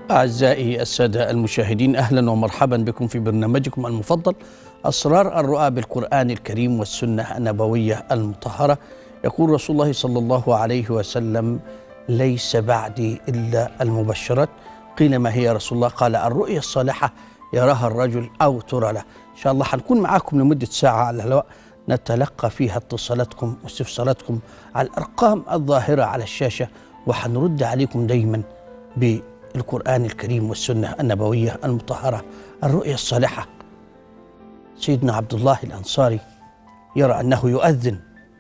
أعزائي السادة المشاهدين أهلا ومرحبا بكم في برنامجكم المفضل أسرار الرؤى بالقرآن الكريم والسنة النبوية المطهرة يقول رسول الله صلى الله عليه وسلم ليس بعدي إلا المبشرات قيل ما هي يا رسول الله قال الرؤيا الصالحة يراها الرجل أو ترى له إن شاء الله حنكون معاكم لمدة ساعة على الهواء نتلقى فيها اتصالاتكم واستفساراتكم على الأرقام الظاهرة على الشاشة وحنرد عليكم دايما بالقرآن الكريم والسنة النبوية المطهرة الرؤيا الصالحة سيدنا عبد الله الأنصاري يرى أنه يؤذن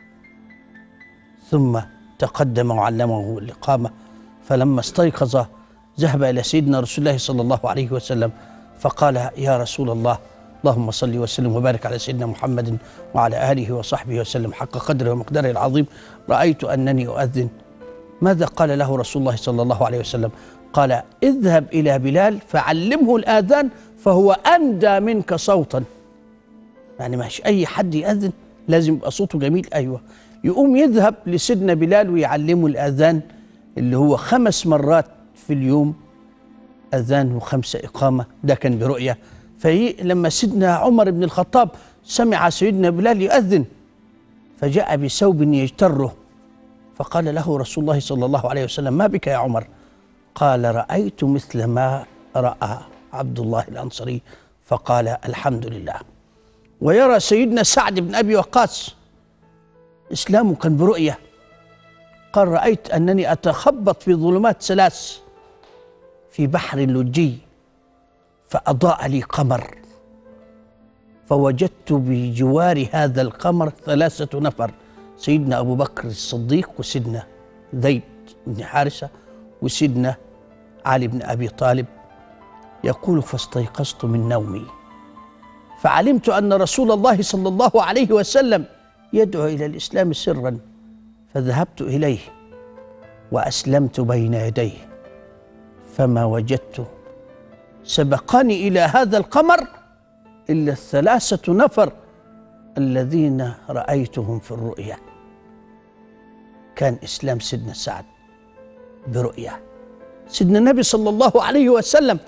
ثم تقدم وعلمه الإقامة فلما استيقظ ذهب إلى سيدنا رسول الله صلى الله عليه وسلم فقال يا رسول الله اللهم صل وسلم وبارك على سيدنا محمد وعلى آله وصحبه وسلم حق قدره ومقداره العظيم رأيت أنني أؤذن ماذا قال له رسول الله صلى الله عليه وسلم قال اذهب إلى بلال فعلمه الآذان فهو أندى منك صوتا يعني مش أي حد يأذن لازم يبقى صوته جميل أيوة يقوم يذهب لسيدنا بلال ويعلمه الأذان اللي هو خمس مرات في اليوم أذان وخمسة إقامة ده كان برؤية في لما سيدنا عمر بن الخطاب سمع سيدنا بلال يؤذن فجاء بثوب يجتره فقال له رسول الله صلى الله عليه وسلم ما بك يا عمر قال رأيت مثل ما رأى عبد الله الأنصاري فقال الحمد لله ويرى سيدنا سعد بن أبي وقاص إسلامه كان برؤية قال رأيت أنني أتخبط في ظلمات ثلاث في بحر لجي فأضاء لي قمر فوجدت بجوار هذا القمر ثلاثة نفر سيدنا أبو بكر الصديق وسيدنا زيد بن حارثة وسيدنا علي بن أبي طالب يقول فاستيقظت من نومي فعلمت أن رسول الله صلى الله عليه وسلم يدعو إلى الإسلام سرا فذهبت إليه وأسلمت بين يديه فما وجدت سبقني إلى هذا القمر إلا الثلاثة نفر الذين رأيتهم في الرؤيا كان إسلام سيدنا سعد برؤيا سيدنا النبي صلى الله عليه وسلم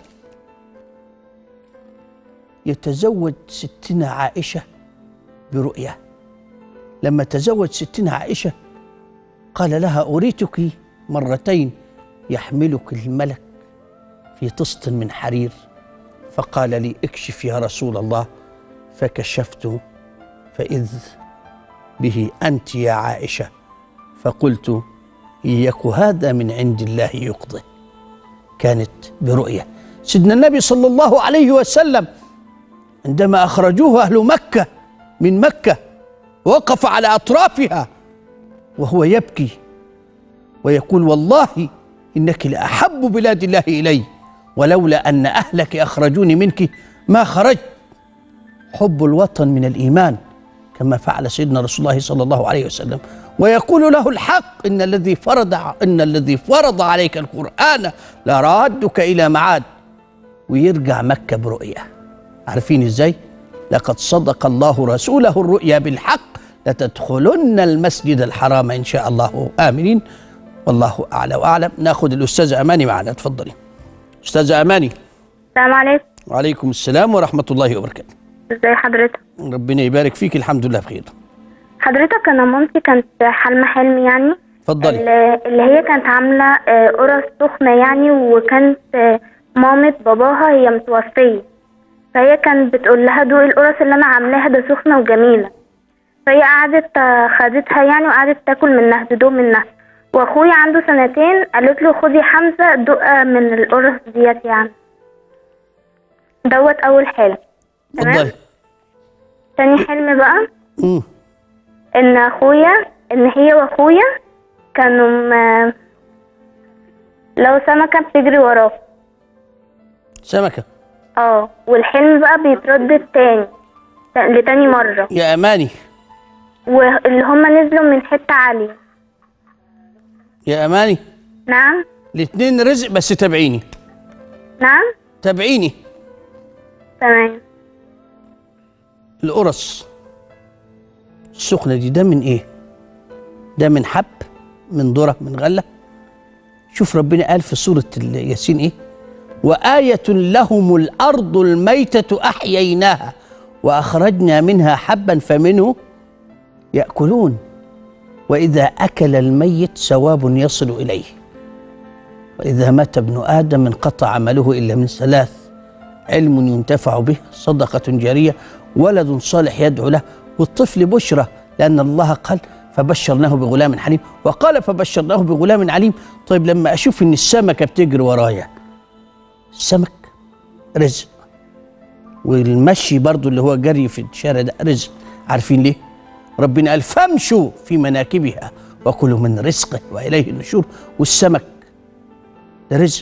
يتزوج ستنا عائشة برؤيا لما تزوج ستنا عائشة قال لها أريتك مرتين يحملك الملك في طست من حرير فقال لي اكشف يا رسول الله فكشفت فإذ به أنت يا عائشة فقلت يك هذا من عند الله يقضي كانت برؤية سيدنا النبي صلى الله عليه وسلم عندما أخرجوه أهل مكة من مكة وقف على أطرافها وهو يبكي ويقول والله إنك لأحب بلاد الله إلي ولولا أن أهلك أخرجوني منك ما خرجت حب الوطن من الإيمان كما فعل سيدنا رسول الله صلى الله عليه وسلم ويقول له الحق إن الذي فرض إن الذي فرض عليك القرآن لرادك إلى معاد ويرجع مكة برؤية عارفين إزاي؟ لقد صدق الله رسوله الرؤيا بالحق لتدخلن المسجد الحرام إن شاء الله آمنين والله أعلى وأعلم ناخذ الأستاذة أماني معنا تفضلي أستاذة أماني السلام عليكم وعليكم السلام ورحمة الله وبركاته ازي حضرتك ربنا يبارك فيك الحمد لله بخير حضرتك انا مامتي كانت حلمة حلم يعني اتفضلي اللي اللي هي كانت عاملة آه، قرص سخنة يعني وكانت آه، مامة باباها هي متوفية فهي كانت بتقول لها دوقي القرص اللي انا عاملاها ده سخنة وجميلة فهي قعدت آه، خدتها يعني وقعدت تاكل منها تدوق منها واخويا عنده سنتين قالت له خدي حمزة دوق من القرص ديت يعني دوت اول حلم تمام اتفضلي تاني حلم بقى مم. ان اخويا ان هي واخويا كانوا م... لو سمكة بتجري وراه سمكة اه والحلم بقى بيتردد تاني ت- لتاني مرة يا أماني واللي هما نزلوا من حتة عالية يا أماني نعم الاثنين رزق بس تابعيني نعم تابعيني تمام القرص السخنة دي ده من ايه ده من حب من ذرة من غلة شوف ربنا قال في سورة الياسين ايه وآية لهم الأرض الميتة أحييناها وأخرجنا منها حبا فمنه يأكلون وإذا أكل الميت ثواب يصل إليه وإذا مات ابن آدم انقطع عمله إلا من ثلاث علم ينتفع به صدقة جارية ولد صالح يدعو له والطفل بشرى لأن الله قال فبشرناه بغلام حليم وقال فبشرناه بغلام عليم طيب لما أشوف إن السمكة بتجري ورايا السمك رزق والمشي برضو اللي هو جري في الشارع ده رزق عارفين ليه ربنا قال فامشوا في مناكبها وكلوا من رزقه وإليه النشور والسمك ده رزق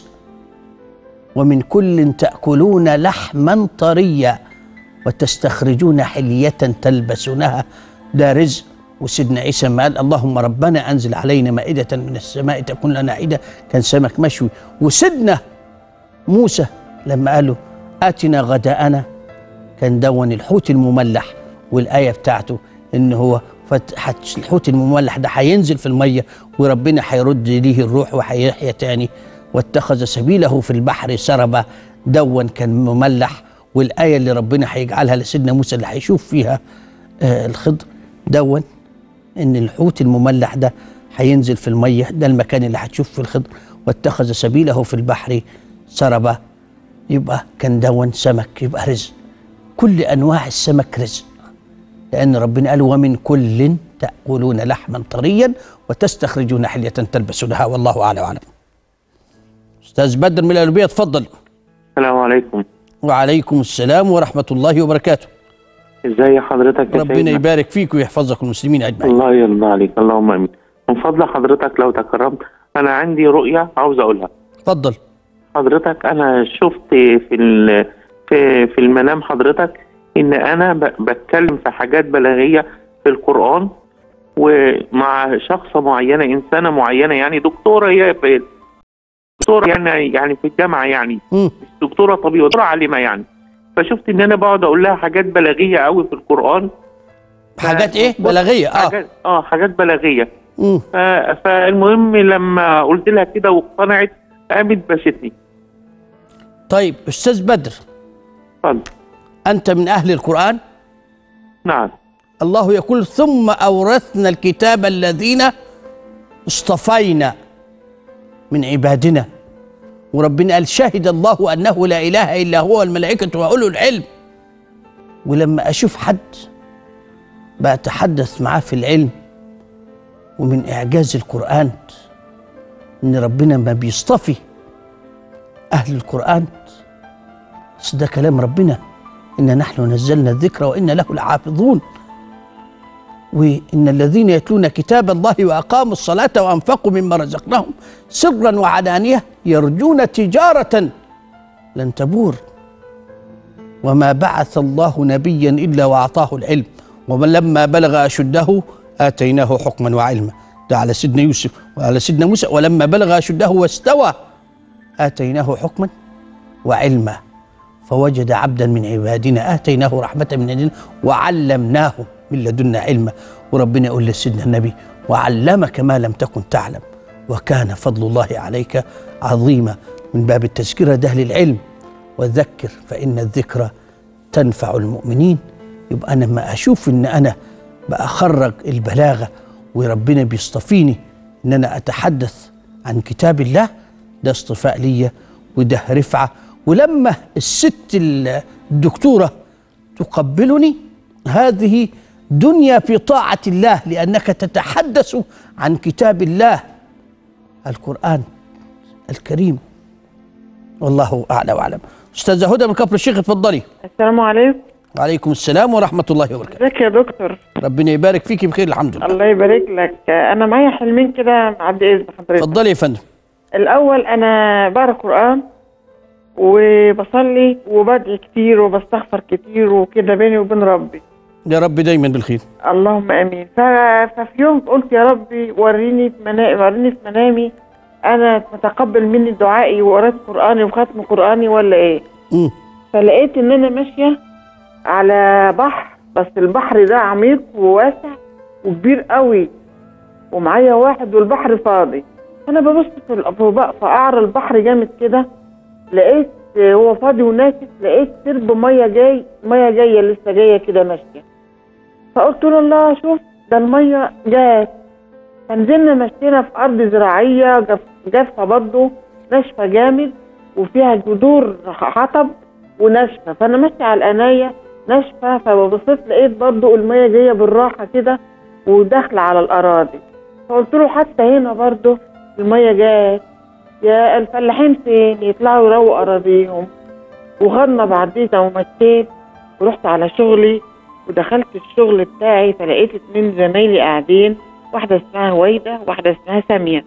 ومن كل تأكلون لحما طريا وتستخرجون حلية تلبسونها ده رزق وسيدنا عيسى ما قال اللهم ربنا أنزل علينا مائدة من السماء تكون لنا عيدة كان سمك مشوي وسيدنا موسى لما قال له آتنا غداءنا كان دون الحوت المملح والآية بتاعته إن هو فتح الحوت المملح ده هينزل في المية وربنا هيرد ليه الروح وهيحيا تاني واتخذ سبيله في البحر سربا دون كان مملح والآية اللي ربنا هيجعلها لسيدنا موسى اللي هيشوف فيها آه الخضر دون إن الحوت المملح ده هينزل في المية ده المكان اللي هتشوف فيه الخضر واتخذ سبيله في البحر سربا يبقى كان دون سمك يبقى رزق كل أنواع السمك رزق لأن ربنا قال ومن كل تأكلون لحما طريا وتستخرجون حلية تلبسونها والله أعلى وأعلم أستاذ بدر من الألبية اتفضل السلام عليكم وعليكم السلام ورحمة الله وبركاته ازي حضرتك يا ربنا سيدنا؟ يبارك فيك ويحفظك المسلمين أجمعين الله يرضى عليك اللهم امين من فضل حضرتك لو تكرمت انا عندي رؤية عاوز اقولها اتفضل حضرتك انا شفت في ال- في في المنام حضرتك ان انا ب- بتكلم في حاجات بلاغية في القرآن ومع شخصة معينة انسانة معينة يعني دكتورة هي في دكتورة يعني يعني في الجامعة يعني مم. مش دكتورة طبيبة دكتورة عالمة يعني فشفت ان انا بقعد اقول لها حاجات بلاغية قوي في القرآن حاجات إيه بلاغية آه حاجات اه حاجات بلاغيه مم. ف... فالمهم لما قلت لها كده واقتنعت قامت باشتني طيب أستاذ بدر اتفضل أنت من أهل القرآن نعم الله يقول ثم أورثنا الكتاب الذين اصطفينا من عبادنا وربنا قال شهد الله أنه لا إله إلا هو والملائكة وأولو العلم ولما أشوف حد بأتحدث معاه في العلم ومن إعجاز القرآن إن ربنا ما بيصطفي أهل القرآن بس ده كلام ربنا إنا نحن نزلنا الذكر وإنا له لحافظون وإن الذين يتلون كتاب الله وأقاموا الصلاة وأنفقوا مما رزقناهم سرا وعلانية يرجون تجارة لن تبور وما بعث الله نبيا إلا وأعطاه العلم ولما بلغ أشده آتيناه حكما وعلما ده على سيدنا يوسف وعلى سيدنا موسى ولما بلغ أشده واستوى آتيناه حكما وعلما فوجد عبدا من عبادنا آتيناه رحمة من عندنا وعلمناه من لدنا علما وربنا يقول لسيدنا النبي وعلمك ما لم تكن تعلم وكان فضل الله عليك عظيما من باب التذكرة ده للعلم وذكر فإن الذكرى تنفع المؤمنين يبقى أنا لما أشوف إن أنا بأخرج البلاغة وربنا بيصطفيني إن أنا أتحدث عن كتاب الله ده اصطفاء ليا وده رفعة ولما الست الدكتورة تقبلني هذه دنيا في طاعة الله لأنك تتحدث عن كتاب الله القرآن الكريم والله أعلى وأعلم أستاذة هدى من كفر الشيخ اتفضلي السلام عليكم وعليكم السلام ورحمة الله وبركاته ازيك يا دكتور ربنا يبارك فيك بخير الحمد لله الله يبارك لك انا معايا حلمين كده بعد اذن حضرتك اتفضلي يا فندم الاول انا بقرا قران وبصلي وبدعي كتير وبستغفر كتير وكده بيني وبين ربي يا رب دايما بالخير اللهم امين ف... ففي يوم قلت يا ربي وريني في منامي وريني في منامي انا متقبل مني دعائي وقرات قراني وختم قراني ولا ايه مم. فلقيت ان انا ماشيه على بحر بس البحر ده عميق وواسع وكبير قوي ومعايا واحد والبحر فاضي انا ببص في الأ- في بق- في قعر البحر جامد كده لقيت آه، هو فاضي وناشف لقيت سرب ميه جاي ميه جايه لسه جايه كده ماشيه فقلت له الله شوف ده الميه جات فنزلنا مشينا في ارض زراعيه جاف- جافه برضه ناشفه جامد وفيها جذور حطب وناشفه فانا ماشيه على القنايه ناشفه فبصيت لقيت برضه الميه جايه بالراحه كده وداخله على الاراضي فقلت له حتى هنا برضه الميه جات يا الفلاحين فين يطلعوا يرووا اراضيهم وخدنا بعدينا ومشيت ورحت على شغلي ودخلت الشغل بتاعي فلقيت اتنين زمايلي قاعدين واحدة اسمها هويدة واحدة اسمها سامية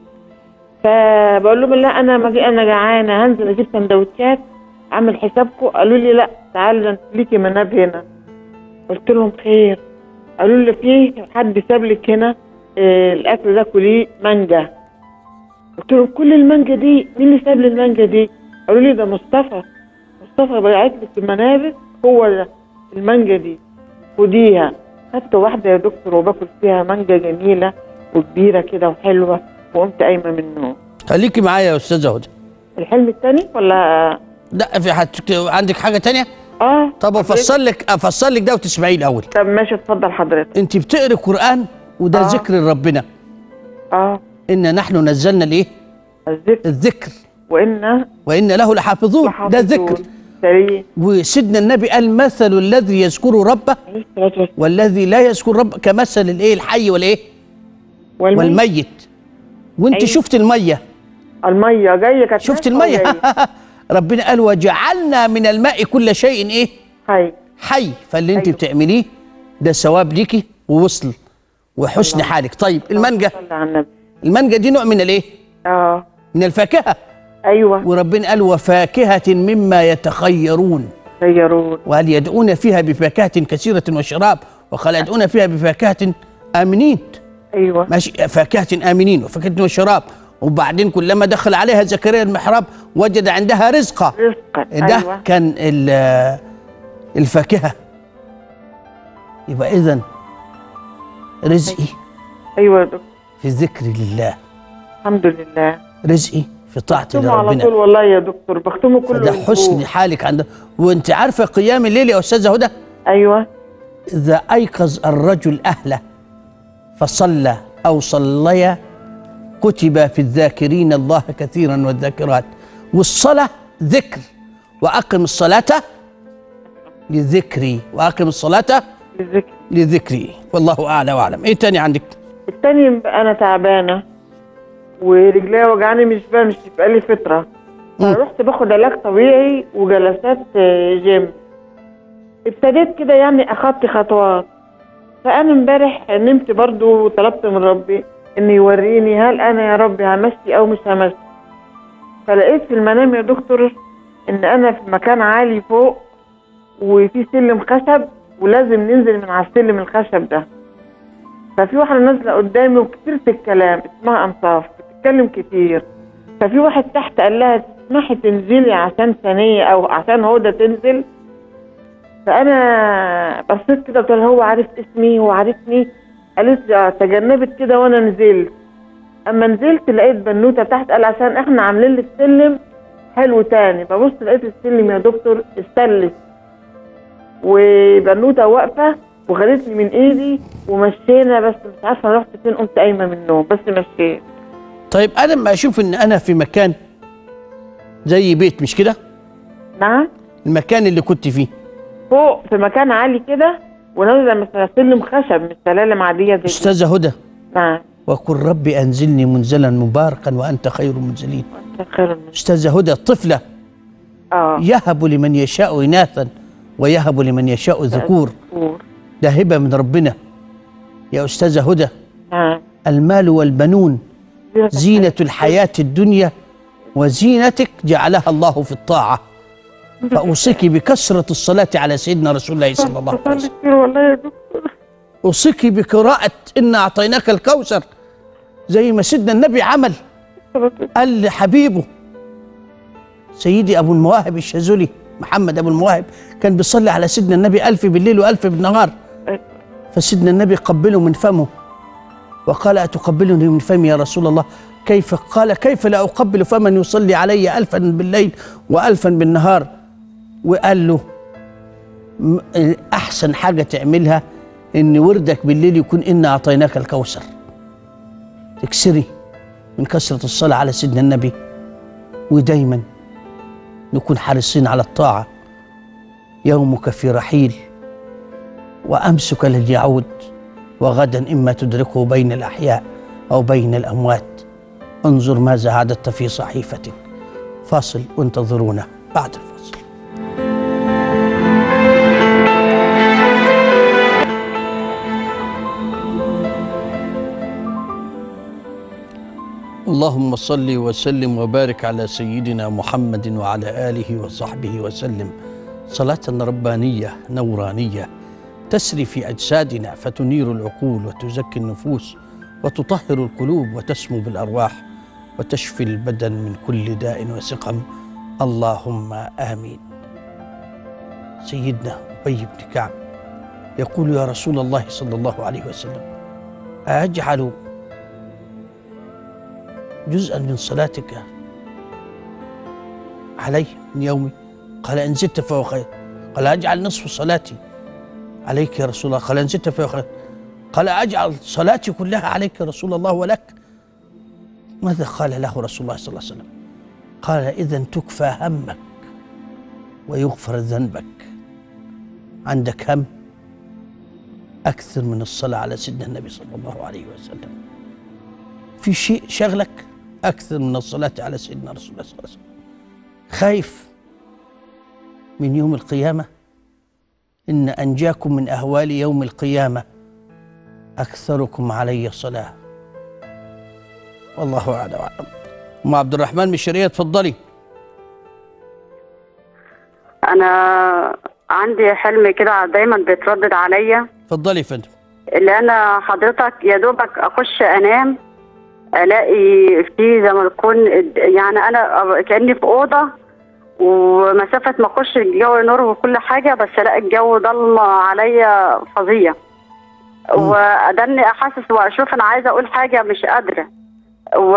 فبقول لهم لا انا ما جي انا جعانة هنزل اجيب سندوتشات اعمل حسابكم قالوا لي لا تعالي ده انت ليكي مناب هنا قلت لهم خير قالوا لي في حد ساب لك هنا آه، الاكل ده كليه مانجا قلت لهم كل المانجا دي مين اللي ساب لي المانجا دي قالوا لي ده مصطفى مصطفى بعت لك المنابت هو ده المانجا دي خديها خدت واحدة يا دكتور وباكل فيها مانجا جميلة وكبيرة كده وحلوة وقمت قايمة من النوم خليكي معايا يا استاذه هدى الحلم التاني ولا لا في حد عندك حاجه تانية اه طب افصل لك افصل لك ده وتسمعيه الاول طب ماشي اتفضل حضرتك انت بتقري قران وده آه. ذكر ربنا اه ان نحن نزلنا الايه الذكر الذكر وإن وان له لحافظون ده ذكر سريع وسيدنا النبي قال مثل الذي يذكر ربه عليه الصلاة والسلام والذي لا يذكر ربه كمثل الايه الحي والايه والمية والميت وانت أيوة. شفت الميه المية جاية كانت شفت ناشفة الميه وجاية. ربنا قال وجعلنا من الماء كل شيء ايه هاي حي فاللي انت أيوة. بتعمليه ده ثواب ليكي ووصل وحسن حالك طيب المانجا صلى على النبي المانجا دي نوع من الايه اه من الفاكهه ايوه وربنا قال وفاكهه مما يتخيرون غيرون وقال يدعون فيها بفاكهه كثيره وشراب وقال يدعون فيها بفاكهه امنين ايوه ماشي فاكهه امنين وفاكهه وشراب وبعدين كلما دخل عليها زكريا المحراب وجد عندها رزقا رزقا ده ايوه كان ال- الفاكهه يبقى اذا رزقي ايوه يا دكتور في ذكر لله الحمد لله رزقي في طاعه بختمه على لربنا طول والله يا دكتور بختمه كل فده أسبوع. حسن حالك عند وانت عارفه قيام الليل يا استاذه هدى ايوه اذا ايقظ الرجل اهله فصلى او صليا كتب في الذاكرين الله كثيرا والذاكرات والصلاه ذكر واقم الصلاه لذكري واقم الصلاه الذكر لذكري والله اعلى واعلم ايه تاني عندك التاني انا تعبانه ورجليا وجعاني مش بقى مش بقالي فتره مم. رحت باخد علاج طبيعي وجلسات آه، جيم ابتديت كده يعني اخدت خطوات فانا امبارح نمت برضو وطلبت من ربي ان يوريني هل انا يا ربي همشي او مش همشي فلقيت في المنام يا دكتور ان انا في مكان عالي فوق وفي سلم خشب ولازم ننزل من على السلم الخشب ده ففي واحدة نازلة قدامي وكتير في الكلام اسمها أنصاف بتتكلم كتير ففي واحد تحت قال لها تسمحي تنزلي عشان ثانية أو عشان هدى تنزل فأنا بصيت كده قلت لها هو عارف اسمي هو عارفني قالت لي اه تجنبت كده وأنا نزلت أما نزلت لقيت بنوتة تحت قال عشان إحنا عاملين لك سلم حلو تاني ببص لقيت السلم يا دكتور استلس وبنوته واقفه وخدتني من ايدي ومشينا بس مش عارفه رحت فين قمت قايمه من النوم بس مشيت طيب انا لما اشوف ان انا في مكان زي بيت مش كده نعم المكان اللي كنت فيه فوق في مكان عالي كده ونازله مثلا سلم خشب مش سلالم عاديه زي دي. استاذه هدى نعم وقل ربي انزلني منزلا مباركا وانت خير المنزلين وأنت خير من استاذه هدى الطفله اه يهب لمن يشاء اناثا ويهب لمن يشاء ذكور دكتور. ده هبه من ربنا يا استاذه هدى نعم المال والبنون زينه الحياه الدنيا وزينتك جعلها الله في الطاعه فاوصيك بكثره الصلاه على سيدنا رسول الله صلى الله عليه وسلم كتير والله يا دكتور اوصيك بقراءه انا اعطيناك الكوثر زي ما سيدنا النبي عمل قال لحبيبه سيدي ابو المواهب الشاذلي محمد ابو المواهب كان بيصلي على سيدنا النبي ألف بالليل وألف بالنهار فسيدنا النبي قبله من فمه وقال أتقبلني من فمي يا رسول الله كيف قال كيف لا أقبل فمن يصلي علي ألفا بالليل وألفا بالنهار وقال له م- أحسن حاجة تعملها إن وردك بالليل يكون إنا أعطيناك الكوثر تكسري من كثرة الصلاة على سيدنا النبي ودايما نكون حريصين على الطاعة يومك في رحيل وأمسك لن يعود وغدا إما تدركه بين الأحياء أو بين الأموات انظر ماذا عددت في صحيفتك فاصل وانتظرونا بعد الفاصل اللهم صل وسلم وبارك على سيدنا محمد وعلى اله وصحبه وسلم صلاه ربانيه نورانيه تسري في اجسادنا فتنير العقول وتزكي النفوس وتطهر القلوب وتسمو بالارواح وتشفي البدن من كل داء وسقم اللهم امين سيدنا ابي بن كعب يقول يا رسول الله صلى الله عليه وسلم اجعل جزءا من صلاتك علي من يومي قال ان زدت فهو خير قال اجعل نصف صلاتي عليك يا رسول الله قال ان زدت فهو خير قال اجعل صلاتي كلها عليك يا رسول الله ولك ماذا قال له رسول الله صلى الله عليه وسلم قال اذا تكفى همك ويغفر ذنبك عندك هم اكثر من الصلاه على سيدنا النبي صلى الله عليه وسلم في شيء شغلك أكثر من الصلاة على سيدنا رسول الله صلى الله عليه وسلم خايف من يوم القيامة إن أنجاكم من أهوال يوم القيامة أكثركم علي صلاة والله أعلم وأعلم أم عبد الرحمن من الشرقية اتفضلي انا عندي حلم كده دايما بيتردد عليا اتفضلي يا فندم اللي انا حضرتك يا دوبك اخش انام الاقي في زي ما يكون يعني انا كاني في اوضه ومسافه ما اخش الجو نور وكل حاجه بس الاقي الجو ضلمه عليا فظيع وادني احسس واشوف انا عايزه اقول حاجه مش قادره و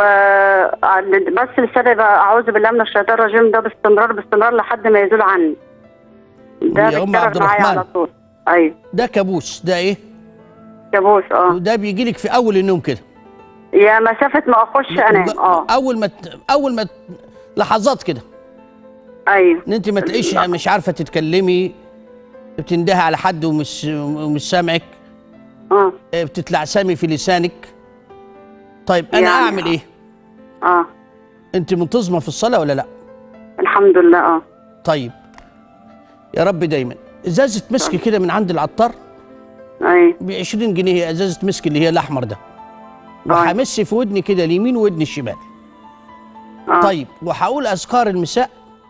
بس لساني بقى اعوذ بالله من الشيطان الرجيم ده باستمرار باستمرار لحد ما يزول عني ده يا أم عبد بيتكرر معايا الرحمن. على طول ايوه ده كابوس ده إيه؟ كابوس اه وده بيجي لك في أول النوم كده يا مسافه ما اخش انام اه أول ما ت- أول ما ت- لحظات كده ايوه ان انت ما تلاقيش مش عارفه تتكلمي بتندهي على حد ومش ومش سامعك اه بتتلعثمي في لسانك طيب انا يعني اعمل ايه اه انت منتظمه في الصلاه ولا لا الحمد لله اه طيب يا رب دايما ازازه مسك كده من عند العطار ايوه ب 20 جنيه هي ازازه مسك اللي هي الاحمر ده وهمس في ودني كده اليمين وودني الشمال آه. طيب وهقول اذكار المساء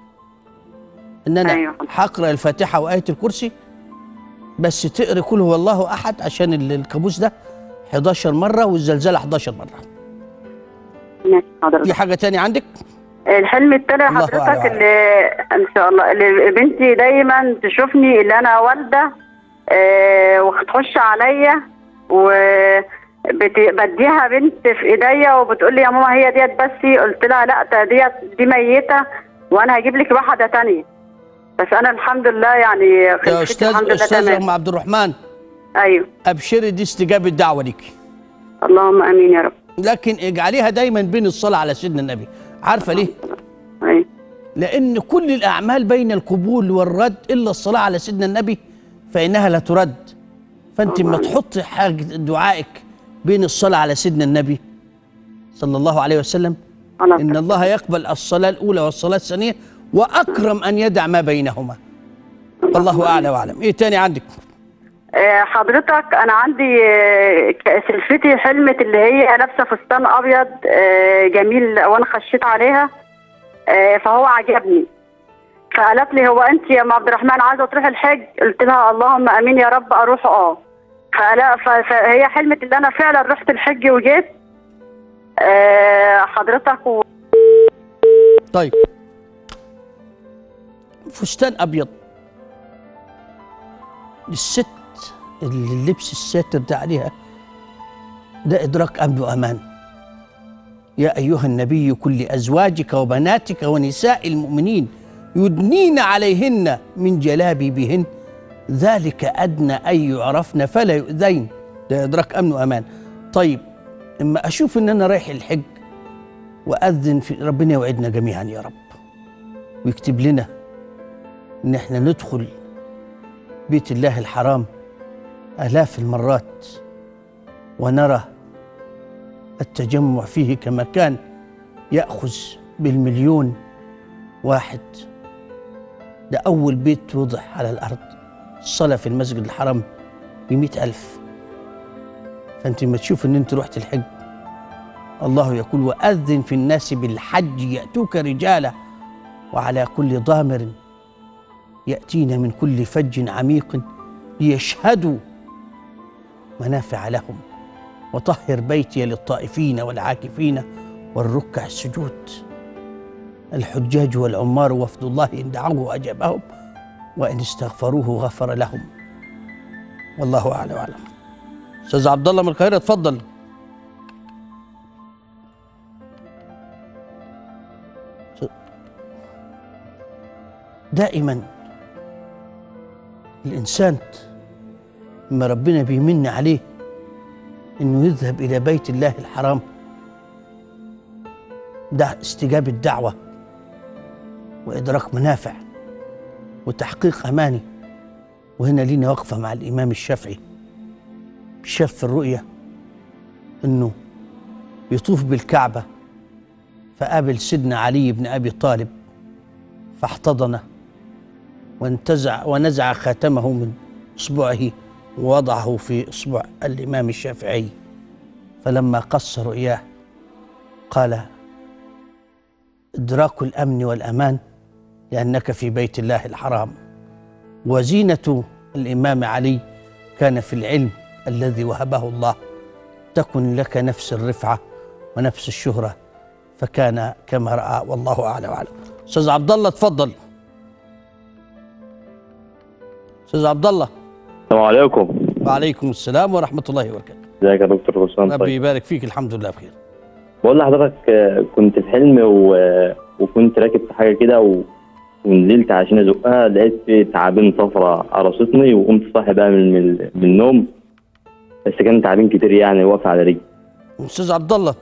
ان انا أيوة. هقرا الفاتحه وايه الكرسي بس تقري كل هو الله احد عشان ال- الكابوس ده 11 مره والزلزال 11 مره ماشي حضرتك في حاجه تاني عندك الحلم التاني الله حضرتك أعلم. اللي ان شاء الله اللي بنتي دايما تشوفني اللي انا والده آه وتخش عليا و بت- بديها بنت في ايديا وبتقول لي يا ماما هي ديت بس قلت لها لا ده ديت دي ميته وانا هجيب لك واحده تانية بس انا الحمد لله يعني يا خلفتي استاذ الحمد لله استاذ تمام ام عبد الرحمن ايوه ابشري دي استجابه دعوه ليكي اللهم امين يا رب لكن اجعليها دايما بين الصلاه على سيدنا النبي عارفه ليه ايوه لأن كل الأعمال بين القبول والرد إلا الصلاة على سيدنا النبي فإنها لا ترد فأنت ما تحط حاجة دعائك بين الصلاة على سيدنا النبي صلى الله عليه وسلم خلاص إن الله يقبل الصلاة الأولى والصلاة الثانية وأكرم أن يدع ما بينهما والله أعلى وأعلم إيه تاني عندك آه، حضرتك انا عندي آه، ك- سلفتي حلمت اللي هي لابسه فستان ابيض آه، جميل وانا خشيت عليها آه، فهو عجبني فقالت لي هو انت يا ام عبد الرحمن عايزه تروحي الحج قلت لها اللهم امين يا رب اروح اه فلا ف- فهي حلمت اللي انا فعلا رحت الحج وجيت آه، حضرتك و... طيب فستان أبيض للست اللي اللبس الساتر ده عليها ده إدراك أمن وأمان يا أيها النبي كل أزواجك وبناتك ونساء المؤمنين يدنين عليهن من جلابيبهن ذلك أدنى أن يعرفن فلا يؤذين ده إدراك أمن وأمان طيب اما اشوف ان انا رايح الحج واذن في ربنا يوعدنا جميعا يا رب ويكتب لنا ان احنا ندخل بيت الله الحرام الاف المرات ونرى التجمع فيه كما كان ياخذ بالمليون واحد ده اول بيت وضع على الارض الصلاه في المسجد الحرام بمئة ألف فانت ما تشوف ان انت رحت الحج الله يقول واذن في الناس بالحج ياتوك رجالا وعلى كل ضامر ياتين من كل فج عميق ليشهدوا منافع لهم وطهر بيتي للطائفين والعاكفين والركع السجود الحجاج والعمار وفد الله ان دعوه اجابهم وان استغفروه غفر لهم والله اعلم واعلم استاذ عبد الله من القاهره اتفضل دائما الانسان لما ربنا بيمن عليه انه يذهب الى بيت الله الحرام ده استجابه دعوه وادراك منافع وتحقيق اماني وهنا لينا وقفه مع الامام الشافعي شاف في الرؤية انه يطوف بالكعبة فقابل سيدنا علي بن ابي طالب فاحتضنه وانتزع ونزع خاتمه من اصبعه ووضعه في اصبع الامام الشافعي فلما قص رؤياه قال ادراك الامن والامان لانك في بيت الله الحرام وزينه الامام علي كان في العلم الذي وهبه الله تكن لك نفس الرفعه ونفس الشهره فكان كما راى والله اعلى واعلم استاذ عبد الله اتفضل استاذ عبد الله السلام عليكم وعليكم السلام ورحمه الله وبركاته ازيك يا دكتور حسام ربي طيب يبارك فيك الحمد لله بخير بقول لحضرتك آه، كنت في حلم و... وكنت راكب في حاجه كده و... ونزلت عشان ازقها لقيت في تعابين صفرة قرصتني وقمت صاحي بقى من من, من النوم بس كان تعابين كتير يعني واقفه على رجلي استاذ عبد الله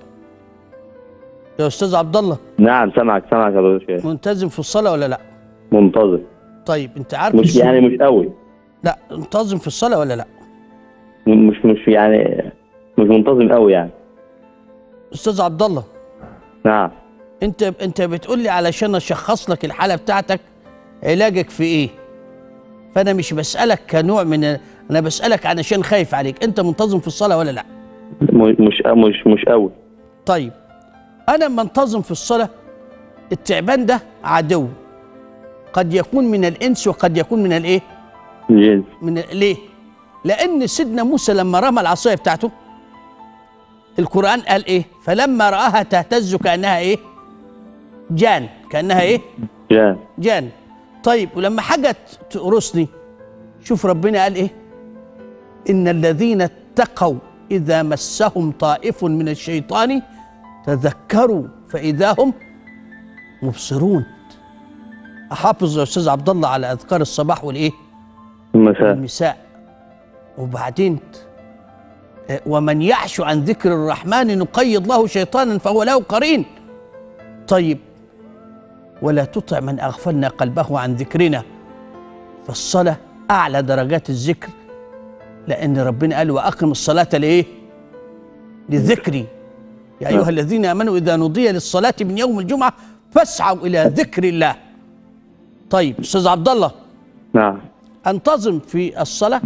يا استاذ عبد الله نعم سامعك سامعك يا دكتور منتظم في الصلاه ولا لا منتظر طيب انت عارف مش السنة- يعني مش قوي لا منتظم في الصلاه ولا لا مش مش يعني مش منتظم قوي يعني استاذ عبد الله نعم انت انت بتقول لي علشان اشخص لك الحاله بتاعتك علاجك في ايه فانا مش بسالك كنوع من انا بسالك علشان خايف عليك انت منتظم في الصلاه ولا لا م- مش مش مش قوي طيب انا منتظم في الصلاه التعبان ده عدو قد يكون من الانس وقد يكون من الايه جنس من ال- ليه لان سيدنا موسى لما رمى العصايه بتاعته القران قال ايه فلما راها تهتز كانها ايه جان كانها ايه جان جان طيب ولما حاجه تقرصني شوف ربنا قال ايه ان الذين اتقوا اذا مسهم طائف من الشيطان تذكروا فاذا هم مبصرون احافظ يا استاذ عبد الله على اذكار الصباح والايه المساء والمساء وبعدين آه، ومن يعش عن ذكر الرحمن نقيض له شيطانا فهو له قرين طيب ولا تطع من اغفلنا قلبه عن ذكرنا فالصلاه اعلى درجات الذكر لان ربنا قال واقم الصلاه لايه لذكري يا ايها الذين امنوا اذا نودي للصلاه من يوم الجمعه فاسعوا الى ذكر الله طيب استاذ عبد الله نعم انتظم في الصلاة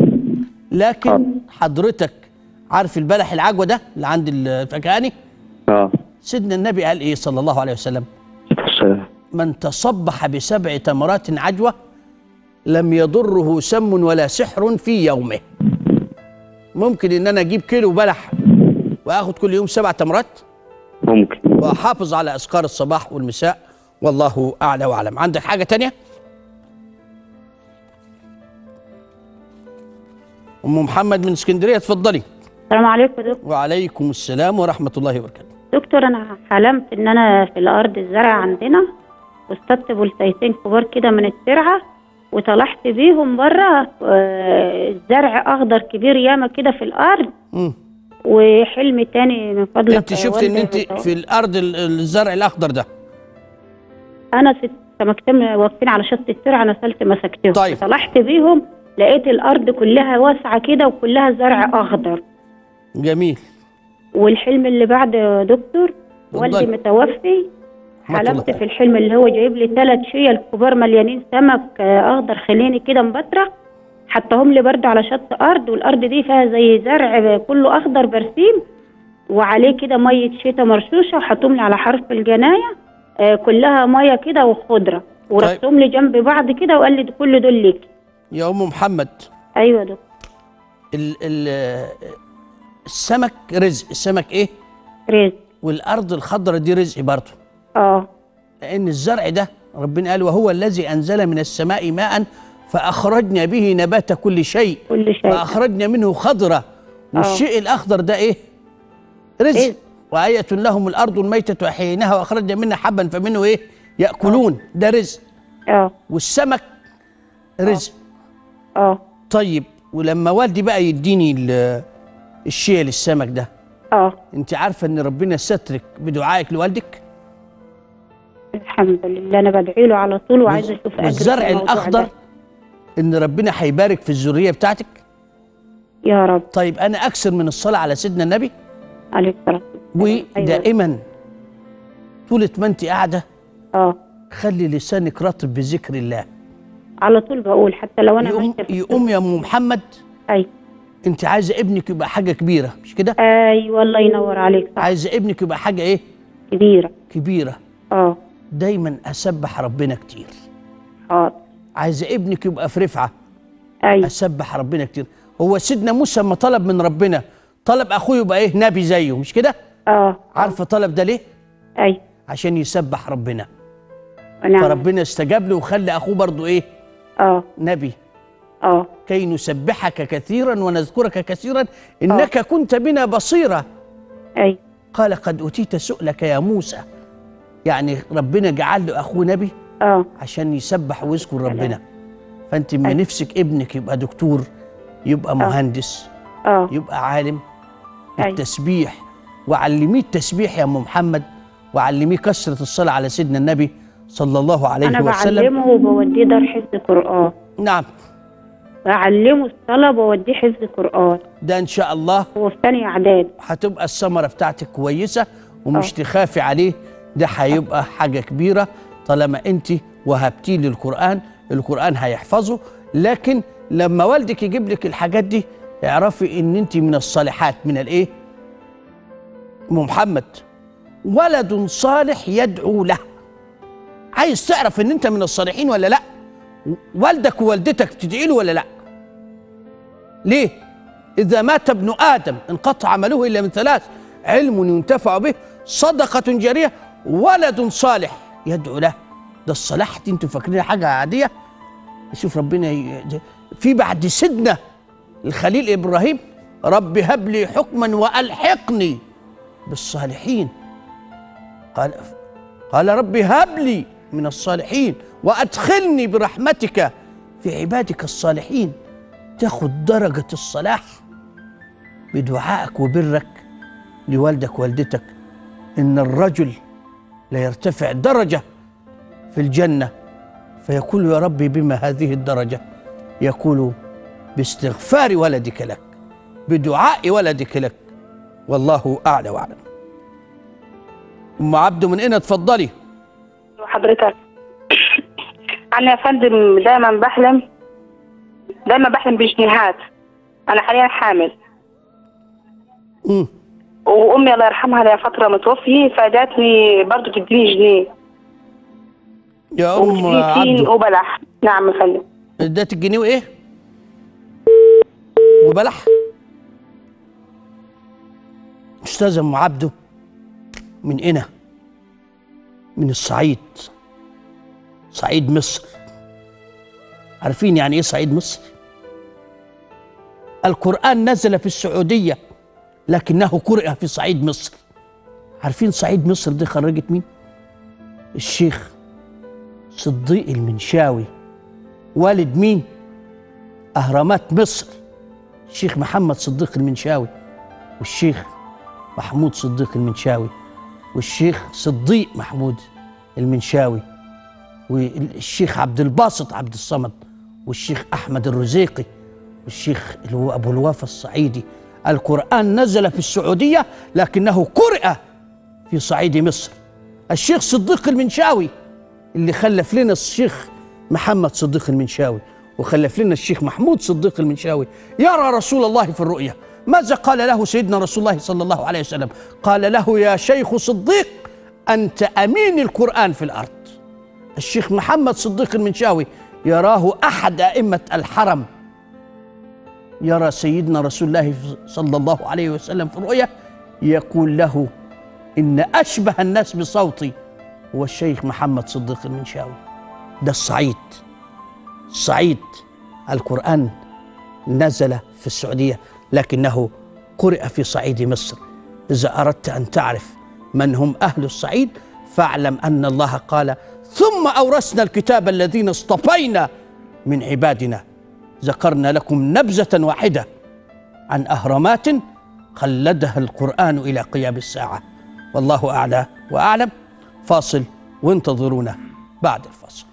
لكن حضرتك عارف البلح العجوة ده اللي عند الفكهاني اه سيدنا النبي قال ايه صلى الله عليه وسلم السلام من تصبح بسبع تمرات عجوة لم يضره سم ولا سحر في يومه ممكن ان انا اجيب كيلو بلح واخد كل يوم سبع تمرات ممكن واحافظ على اذكار الصباح والمساء والله اعلى واعلم عندك حاجة تانية ام محمد من اسكندرية اتفضلي السلام عليكم يا دكتور وعليكم السلام ورحمة الله وبركاته دكتور انا حلمت ان انا في الارض الزرع عندنا واصطدت بلتيتين كبار كده من الترعه وطلعت بيهم بره آه، الزرع اخضر كبير ياما كده في الارض مم. وحلم تاني من فضلك انت يا شفت ان والدي انت بتوع- في الارض ال- الزرع الاخضر ده انا ست سمكتين واقفين على شط الترعه نزلت مسكتهم طيب. طلعت بيهم لقيت الارض كلها واسعه كده وكلها زرع اخضر جميل والحلم اللي بعد يا دكتور والدي اتفضلي. متوفي ما حلمت تطلع. في الحلم اللي هو جايب لي ثلاث شيل كبار مليانين سمك آه، اخضر خليني كده مبطرة حطهم لي برضه على شط ارض والارض دي فيها زي زرع كله اخضر برسيم وعليه كده ميه شتاء مرشوشه وحطهم لي على حرف الجنايه آه، كلها ميه كده وخضره ورصهم لي جنب بعض كده وقال لي كل دول ليك يا ام محمد ايوه يا دكتور ال ال السمك رزق السمك ايه رزق والارض الخضراء دي رزق برضه اه لان الزرع ده ربنا قال وهو الذي انزل من السماء ماء فاخرجنا به نبات كل شيء كل شيء فاخرجنا منه خضره والشيء الاخضر ده ايه رزق رزق. وآية لهم الأرض الميتة وأحييناها وأخرجنا منها حبا فمنه إيه يأكلون ده رزق اه والسمك رزق اه طيب ولما والدي بقى يديني ال- الشيء للسمك ده اه انت عارفه ان ربنا سترك بدعائك لوالدك الحمد لله انا بدعي له على طول وعايزه اشوف أجر في والزرع الموضوع الاخضر ده. ان ربنا هيبارك في الذريه بتاعتك يا رب طيب انا اكثر من الصلاه على سيدنا النبي عليه الصلاه والسلام أيوة. ودائما طول ما انت قاعده اه خلي لسانك رطب بذكر الله على طول بقول حتى لو انا يقوم, ماشيه في يقوم يا ام محمد ايوه انت عايزه ابنك يبقى حاجه كبيره مش كده ايوه الله ينور عليك صح عايزه ابنك يبقى حاجه ايه كبيره كبيره اه دايما اسبح ربنا كتير حاضر عايزه ابنك يبقى في رفعه ايوه اسبح ربنا كتير هو سيدنا موسى لما طلب من ربنا طلب اخوه يبقى ايه نبي زيه مش كده اه عارفه طلب ده ليه ايوه عشان يسبح ربنا نعم فربنا استجاب له وخلى اخوه برضه ايه اه نبي اه كي نسبحك كثيرا ونذكرك كثيرا انك كنت بنا بصيرا ايوه قال قد اوتيت سؤلك يا موسى يعني ربنا جعل له اخوه نبي اه عشان يسبح ويذكر ربنا فانت من نفسك ابنك يبقى دكتور يبقى مهندس اه يبقى عالم أيوة. التسبيح وعلميه التسبيح يا ام محمد وعلميه كثره الصلاه على سيدنا النبي صلى الله عليه انا وسلم بعلمه وبوديه دار حفظ قران نعم بعلمه الصلاه وبوديه حفظ قران ده ان شاء الله هو في ثانيه اعداد هتبقى الثمره بتاعتك كويسه ومش تخافي عليه ده هيبقى حاجه كبيره طالما انت وهبتيه للقران القران هيحفظه لكن لما والدك يجيب لك الحاجات دي اعرفي ان انت من الصالحات من الايه ام محمد ولد صالح يدعو له عايز تعرف ان انت من الصالحين ولا لا والدك ووالدتك بتدعي له ولا لا ليه إذا مات ابن آدم انقطع عمله إلا من ثلاث علم ينتفع به صدقة جارية ولد صالح يدعو له ده الصلاح دي انتوا فاكرينها حاجة عادية شوف ربنا ي... في بعد سيدنا الخليل إبراهيم رب هب لي حكما وألحقني بالصالحين قال قال رب هب لي من الصالحين وأدخلني برحمتك في عبادك الصالحين تاخد درجة الصلاح بدعائك وبرك لوالدك والدتك إن الرجل لا يرتفع درجة في الجنة فيقول يا ربي بما هذه الدرجة يقول باستغفار ولدك لك بدعاء ولدك لك والله أعلى وأعلم أم عبده من أين اتفضلي حضرتك انا يا فندم دايما بحلم دايما بحلم بجنيهات انا حاليا حامل مم. وامي الله يرحمها لها فتره متوفيه فجاتني برضه تديني جنيه يا أم وتديني تين عبده وبلح نعم يا فندم اديت الجنيه وايه وبلح استاذ ام عبده من هنا من الصعيد صعيد مصر عارفين يعني ايه صعيد مصر القران نزل في السعوديه لكنه قرئ في صعيد مصر عارفين صعيد مصر دي خرجت مين الشيخ صديق المنشاوي والد مين اهرامات مصر الشيخ محمد صديق المنشاوي والشيخ محمود صديق المنشاوي والشيخ صديق محمود المنشاوي والشيخ عبد الباسط عبد الصمد والشيخ احمد الرزيقي والشيخ اللي هو ابو الوفا الصعيدي القران نزل في السعوديه لكنه قرئ في صعيد مصر الشيخ صديق المنشاوي اللي خلف لنا الشيخ محمد صديق المنشاوي وخلف لنا الشيخ محمود صديق المنشاوي يرى رسول الله في الرؤيا ماذا قال له سيدنا رسول الله صلى الله عليه وسلم قال له يا شيخ صديق أنت أمين القرآن في الأرض الشيخ محمد صديق المنشاوي يراه أحد أئمة الحرم يرى سيدنا رسول الله صلى الله عليه وسلم في الرؤيا يقول له إن أشبه الناس بصوتي هو الشيخ محمد صديق المنشاوي ده الصعيد الصعيد القرآن نزل في السعودية لكنه قرئ في صعيد مصر إذا أردت أن تعرف من هم أهل الصعيد فاعلم أن الله قال ثم أورثنا الكتاب الذين اصطفينا من عبادنا ذكرنا لكم نبذة واحدة عن أهرامات خلدها القرآن إلى قيام الساعة والله أعلى وأعلم فاصل وانتظرونا بعد الفاصل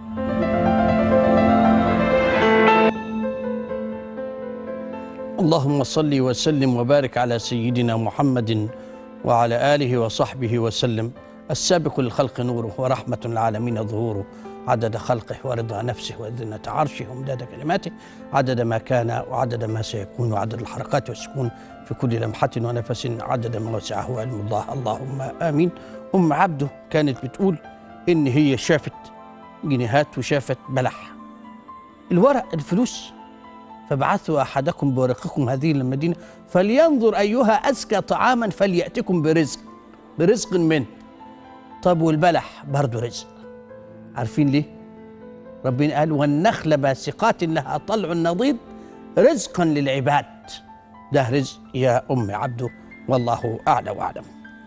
اللهم صل وسلم وبارك على سيدنا محمد وعلى آله وصحبه وسلم السابق للخلق نوره ورحمة العالمين ظهوره عدد خلقه ورضا نفسه وزنة عرشه ومداد كلماته عدد ما كان وعدد ما سيكون وعدد الحركات والسكون في كل لمحة ونفس عدد ما وسعه علم الله اللهم آمين أم عبده كانت بتقول إن هي شافت جنيهات وشافت بلح الورق الفلوس فابعثوا أحدكم بورقكم هذه المدينة فلينظر أيها أزكى طعاما فليأتكم برزق برزق منه طب والبلح برضه رزق عارفين ليه؟ ربنا قال والنخل باسقات لها طلع نضيد رزقا للعباد ده رزق يا أم عبده والله أعلى وأعلم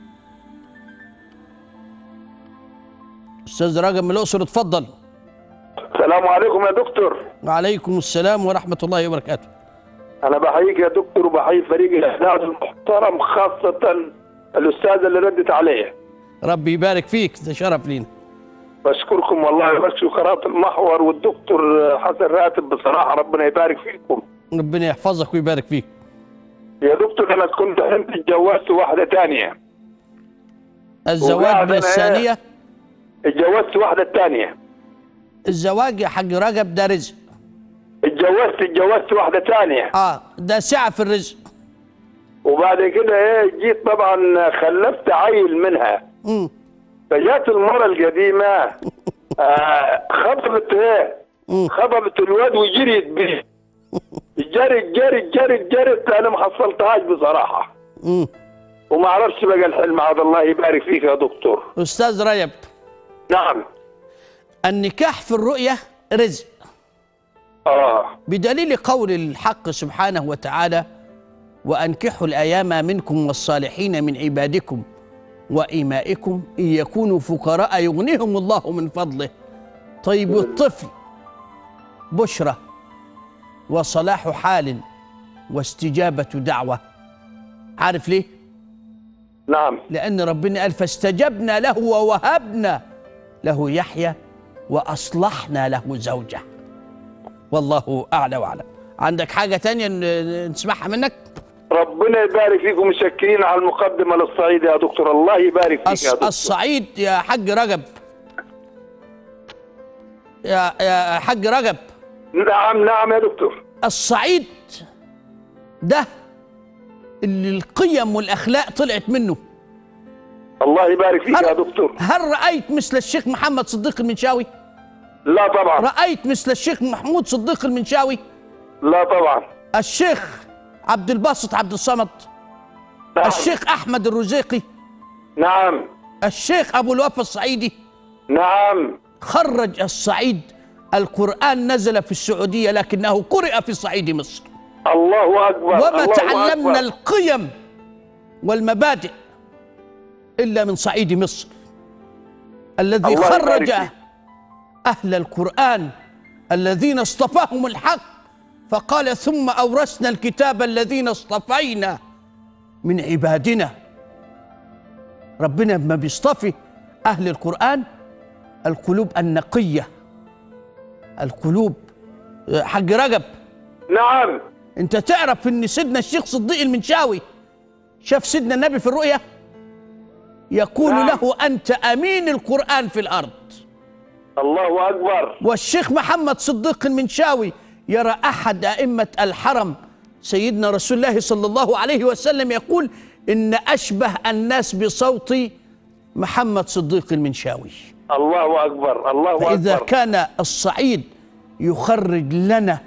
أستاذ راجل من الأقصر اتفضل السلام عليكم يا دكتور وعليكم السلام ورحمة الله وبركاته انا بحييك يا دكتور وبحيي فريق الاعداد المحترم خاصه الاستاذه اللي ردت عليه ربي يبارك فيك ده شرف لينا بشكركم والله بشكر قناه المحور والدكتور حسن راتب بصراحه ربنا يبارك فيكم ربنا يحفظك ويبارك فيك يا دكتور انا كنت انت اتجوزت واحده تانية الزواج وقاعد من أنا الثانية اتجوزت واحده تانية الزواج يا حاج رجب ده رزق اتجوزت اتجوزت واحده تانية اه ده سعة في الرزق وبعد كده ايه جيت طبعا خلفت عيل منها مم. فجات المرة القديمة آه خطبت ايه مم. خطبت الواد وجريت بيه جرت جرت جرت جرت انا ما حصلتهاش بصراحة مم. وما اعرفش بقى الحلم هذا الله يبارك فيك يا دكتور أستاذ رجب نعم النكاح في الرؤية رزق اه بدليل قول الحق سبحانه وتعالى وأنكحوا الأيام منكم والصالحين من عبادكم وإمائكم إن يكونوا فقراء يغنيهم الله من فضله طيب والطفل بشرى وصلاح حال واستجابة دعوة عارف ليه؟ نعم لأن ربنا قال فاستجبنا له ووهبنا له يحيى وأصلحنا له زوجه والله أعلى وأعلم عندك حاجة تانية ن- نسمعها منك ربنا يبارك فيكم مشكرين على المقدمة للصعيد يا دكتور الله يبارك فيك الص- يا دكتور الصعيد يا حاج رجب يا يا حاج رجب نعم نعم يا دكتور الصعيد ده اللي القيم والأخلاق طلعت منه الله يبارك فيك يا هل, دكتور هل رأيت مثل الشيخ محمد صديق المنشاوي لا طبعا رأيت مثل الشيخ محمود صديق المنشاوي لا طبعا الشيخ عبد الباسط عبد الصمد نعم الشيخ أحمد الرزيقي نعم الشيخ أبو الوفا الصعيدي نعم خرج الصعيد القرآن نزل في السعودية لكنه قرئ في صعيد مصر الله أكبر وما الله تعلمنا أكبر. القيم والمبادئ الا من صعيد مصر الذي الله يبارك خرج فيك. اهل القران الذين اصطفاهم الحق فقال ثم اورثنا الكتاب الذين اصطفينا من عبادنا ربنا ما بيصطفي اهل القران القلوب النقيه القلوب حج رجب نعم انت تعرف ان سيدنا الشيخ صديق المنشاوي شاف سيدنا النبي في الرؤيا يقول نعم. له انت امين القران في الارض الله اكبر والشيخ محمد صديق المنشاوي يرى احد ائمه الحرم سيدنا رسول الله صلى الله عليه وسلم يقول ان اشبه الناس بصوت محمد صديق المنشاوي الله اكبر الله فاذا اكبر كان الصعيد يخرج لنا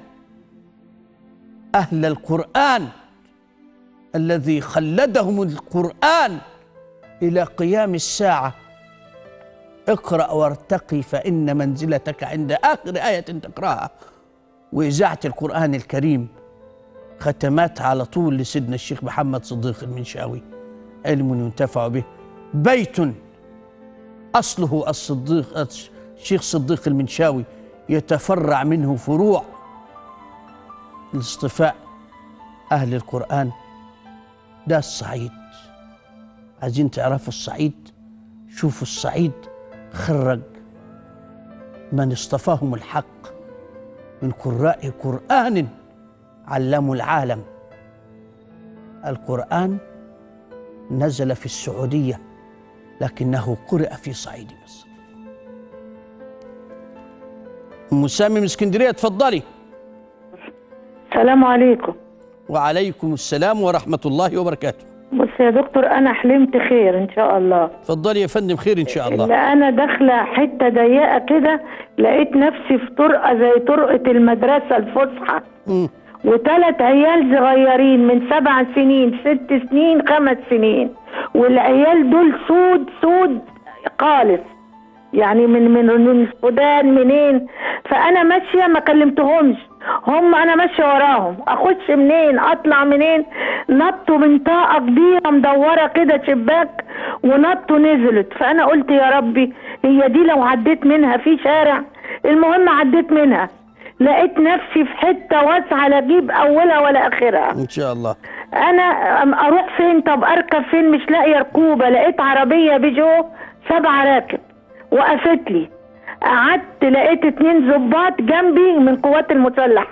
اهل القران الذي خلدهم القران الى قيام الساعه اقرا وارتقي فان منزلتك عند اخر ايه تقراها واذاعه القران الكريم ختمات على طول لسيدنا الشيخ محمد صديق المنشاوي علم ينتفع به بيت اصله الصديق الشيخ صديق المنشاوي يتفرع منه فروع لاصطفاء اهل القران ده الصعيد عايزين تعرفوا الصعيد شوفوا الصعيد خرج من اصطفاهم الحق من قراء قران علموا العالم القران نزل في السعوديه لكنه قرئ في صعيد مصر ام سامي من اسكندريه اتفضلي السلام عليكم وعليكم السلام ورحمه الله وبركاته بص يا دكتور انا حلمت خير ان شاء الله اتفضلي يا فندم خير ان شاء اللي الله انا داخله حته ضيقه كده لقيت نفسي في طرقه زي طرقه المدرسه الفسحه مم. وثلاث عيال صغيرين من سبع سنين ست سنين خمس سنين والعيال دول سود سود خالص يعني من من من السودان منين فانا ماشيه ما كلمتهمش هم انا ماشيه وراهم اخش منين اطلع منين نطوا من طاقه كبيره مدوره كده شباك ونطوا نزلت فانا قلت يا ربي هي دي لو عديت منها في شارع المهم عديت منها لقيت نفسي في حته واسعه لا اجيب اولها ولا اخرها ان شاء الله انا أم اروح فين طب اركب فين مش لاقيه ركوبه لقيت عربيه بيجو سبعه راكب وقفت لي قعدت لقيت اتنين ظباط جنبي من قوات المسلح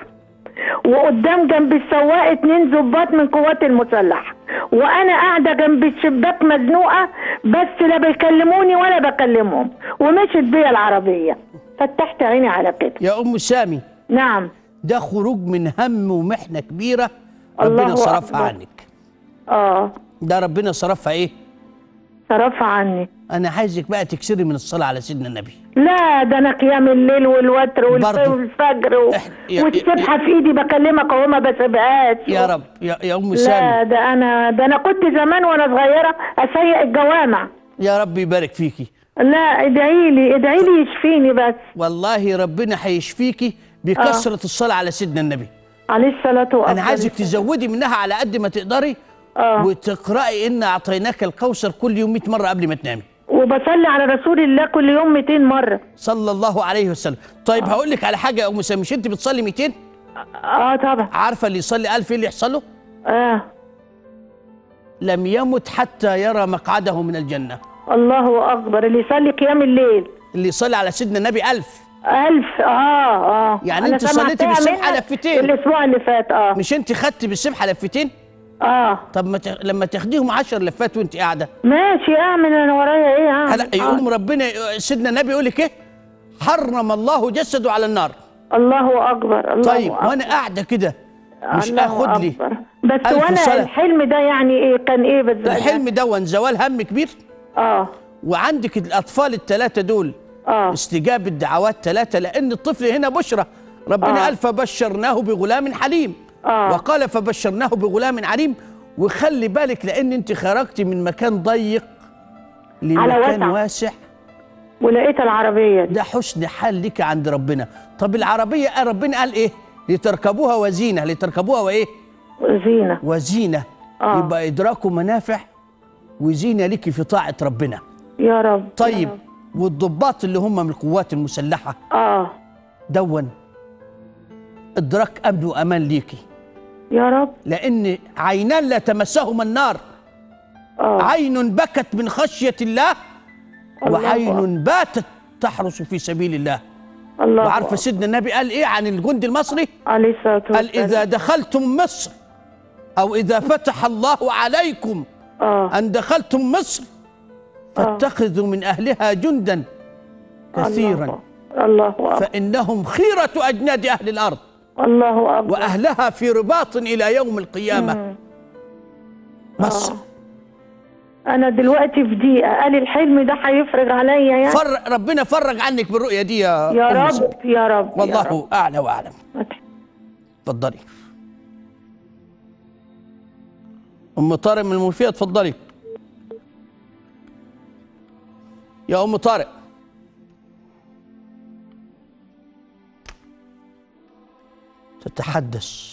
وقدام جنب السواق اتنين ظباط من قوات المسلح وانا قاعده جنب الشباك مزنوقه بس لا بيكلموني ولا بكلمهم ومشت بيا العربيه فتحت عيني على كده يا ام سامي نعم ده خروج من هم ومحنه كبيره الله ربنا صرفها أكبر. عنك اه ده ربنا صرفها ايه صرفها عني انا عايزك بقى تكسري من الصلاه على سيدنا النبي لا ده انا قيام الليل والوتر والف- برضو. والفجر و... إح- يا- والسبحه في ايدي بكلمك اهو ما بسيبهاش يا رب يا, يا ام لا سامي ده انا ده انا كنت زمان وانا صغيره اسيق الجوامع يا رب يبارك فيكي لا ادعي لي ادعي لي يشفيني بس والله ربنا هيشفيكي بكثره الصلاه على سيدنا النبي عليه الصلاه والسلام انا عايزك تزودي منها على قد ما تقدري اه وتقراي ان اعطيناك الكوثر كل يوم 100 مره قبل ما تنامي وبصلي على رسول الله كل يوم 200 مره صلى الله عليه وسلم طيب هقول لك على حاجه يا ام سامي مش انت بتصلي 200 اه طبعا عارفه اللي يصلي 1000 ايه اللي يحصل له اه لم يمت حتى يرى مقعده من الجنه الله اكبر اللي يصلي قيام الليل اللي يصلي على سيدنا النبي ألف ألف اه اه يعني أنا أنت صليتي سمعتها بالسبحة منها لفتين. الاسبوع اللي فات اه مش انت خدت بالسبحه لفتين اه طب ما تخ... لما تاخديهم عشر لفات وانت قاعده ماشي اعمل انا ورايا ايه اعمل هلا يقوم ربنا سيدنا النبي يقول لك ايه حرم الله جسده على النار الله اكبر الله طيب أكبر. وانا قاعده كده مش الله اخد لي أكبر. بس ألف وانا صلاة. الحلم ده يعني ايه كان ايه بالظبط الحلم دون زوال هم كبير اه وعندك الاطفال الثلاثه دول اه استجابه دعوات ثلاثه لان الطفل هنا بشرى ربنا آه. قال فبشرناه بغلام حليم آه. وقال فبشرناه بغلام عليم وخلي بالك لان انت خرجتي من مكان ضيق لمكان واسع. واسع ولقيت العربيه دي ده حسن حال لك عند ربنا طب العربيه آه ربنا قال ايه لتركبوها وزينه لتركبوها وايه زينه وزينه آه. يبقى ادراك منافع وزينه لك في طاعه ربنا يا رب يا طيب رب. والضباط اللي هم من القوات المسلحه اه دون ادراك امن وامان ليكي يا رب لان عينان لا تمسهما النار اه عين بكت من خشيه الله الله وعين باتت تحرس في سبيل الله الله وعارفه أكبر. سيدنا النبي قال ايه عن الجندي المصري عليه الصلاه قال والسلام اذا دخلتم مصر او اذا فتح الله عليكم اه ان دخلتم مصر فاتخذوا من اهلها جندا كثيرا الله الله اكبر فانهم خيره اجناد اهل الارض الله اكبر واهلها في رباط الى يوم القيامه مم. مصر انا دلوقتي في دقيقه قال الحلم ده هيفرج عليا يعني فر ربنا فرج عنك بالرؤيه دي يا يا أم رب سلمى. يا رب يا والله رب. اعلى واعلم فتح. اتفضلي ام طارق من المنوفيه اتفضلي يا ام طارق تتحدث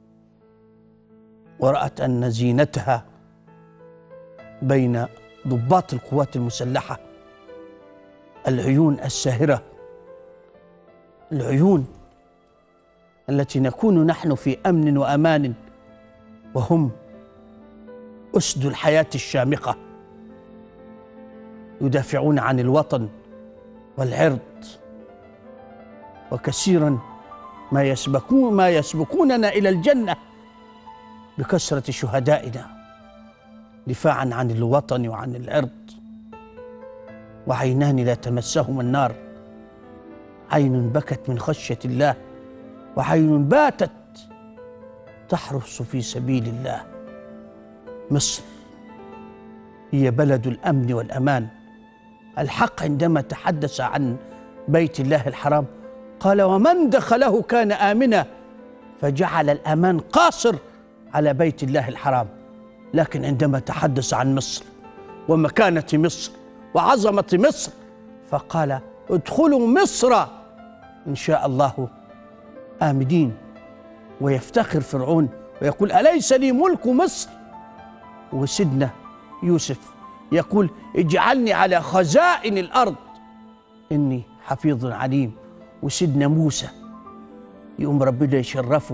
ورأت أن زينتها بين ضباط القوات المسلحة العيون الساهرة العيون التي نكون نحن في امن وامان وهم اسد الحياه الشامخه يدافعون عن الوطن والعرض وكثيرا ما يسبقون ما يسبقوننا الى الجنه بكثره شهدائنا دفاعا عن الوطن وعن العرض وعينان لا تمسهما النار عين بكت من خشيه الله وعين باتت تحرس في سبيل الله مصر هي بلد الامن والامان الحق عندما تحدث عن بيت الله الحرام قال ومن دخله كان امنا فجعل الامان قاصر على بيت الله الحرام لكن عندما تحدث عن مصر ومكانه مصر وعظمه مصر فقال ادخلوا مصر ان شاء الله آمدين ويفتخر فرعون ويقول أليس لي ملك مصر وسيدنا يوسف يقول اجعلني على خزائن الأرض إني حفيظ عليم وسيدنا موسى يقوم ربنا يشرفه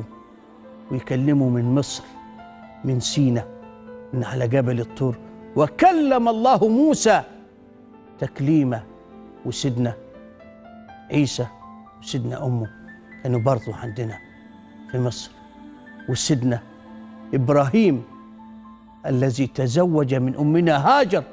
ويكلمه من مصر من سينا من على جبل الطور وكلم الله موسى تكليمه وسيدنا عيسى وسيدنا أمه كانوا برضو عندنا في مصر وسيدنا إبراهيم الذي تزوج من أمنا هاجر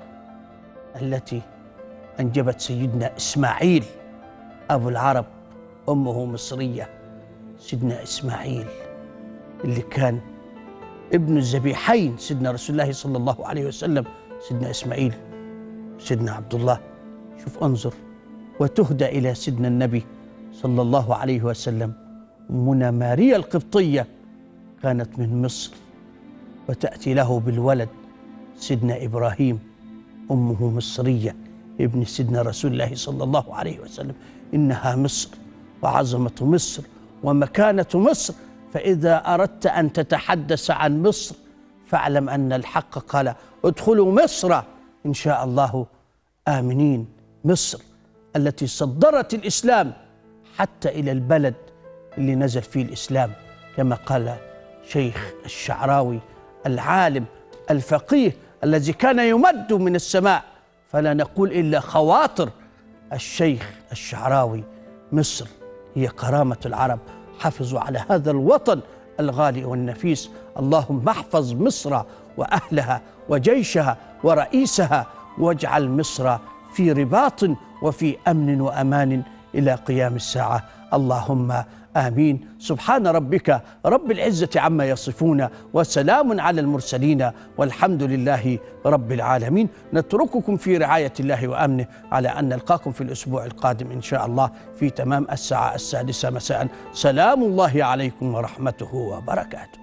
التي أنجبت سيدنا إسماعيل أبو العرب أمه مصرية سيدنا إسماعيل اللي كان ابن الذبيحين سيدنا رسول الله صلى الله عليه وسلم سيدنا إسماعيل سيدنا عبد الله شوف انظر وتهدى إلى سيدنا النبي صلى الله عليه وسلم أمنا ماريا القبطية كانت من مصر وتأتي له بالولد سيدنا إبراهيم أمه مصرية ابن سيدنا رسول الله صلى الله عليه وسلم إنها مصر وعظمة مصر ومكانة مصر فإذا أردت أن تتحدث عن مصر فاعلم أن الحق قال ادخلوا مصر إن شاء الله آمنين مصر التي صدرت الإسلام حتى إلى البلد اللي نزل فيه الإسلام كما قال شيخ الشعراوي العالم الفقيه الذي كان يمد من السماء فلا نقول إلا خواطر الشيخ الشعراوي مصر هي كرامة العرب حافظوا على هذا الوطن الغالي والنفيس اللهم احفظ مصر وأهلها وجيشها ورئيسها واجعل مصر في رباط وفي أمن وأمان إلى قيام الساعة اللهم آمين سبحان ربك رب العزة عما يصفون وسلام على المرسلين والحمد لله رب العالمين نترككم في رعاية الله وأمنه على أن نلقاكم في الأسبوع القادم إن شاء الله في تمام الساعة السادسة مساء سلام الله عليكم ورحمته وبركاته